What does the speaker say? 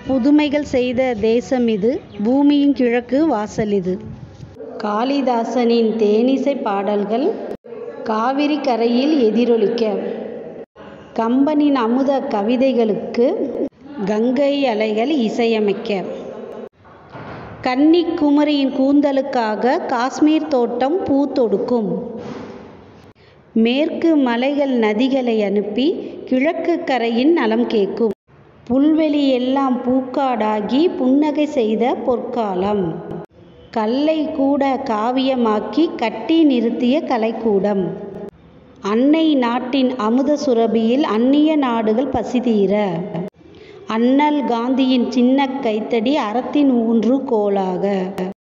புதுமைகள் செய்த தேசம் இது பூமியின் கிழக்கு வாசல் இது காளிதாசனின் தேனிசை பாடல்கள் காவிரி கரையில் எதிரொலிக்க கம்பனின் அமுத கவிதைகளுக்கு கங்கை அலைகள் இசையமைக்க கன்னிக்குமரியின் கூந்தலுக்காக காஷ்மீர் தோட்டம் பூ தொடுக்கும் மேற்கு மலைகள் நதிகளை அனுப்பி கிழக்கு கரையின் நலம் கேட்கும் புல்வெளி எல்லாம் பூக்காடாகி புன்னகை செய்த பொற்காலம் கல்லை கூட காவியமாக்கி கட்டி நிறுத்திய கலைக்கூடம் அன்னை நாட்டின் அமுத சுரபியில் அந்நிய நாடுகள் பசிதீர அண்ணல் காந்தியின் சின்ன கைத்தடி அறத்தின் ஊன்று கோலாக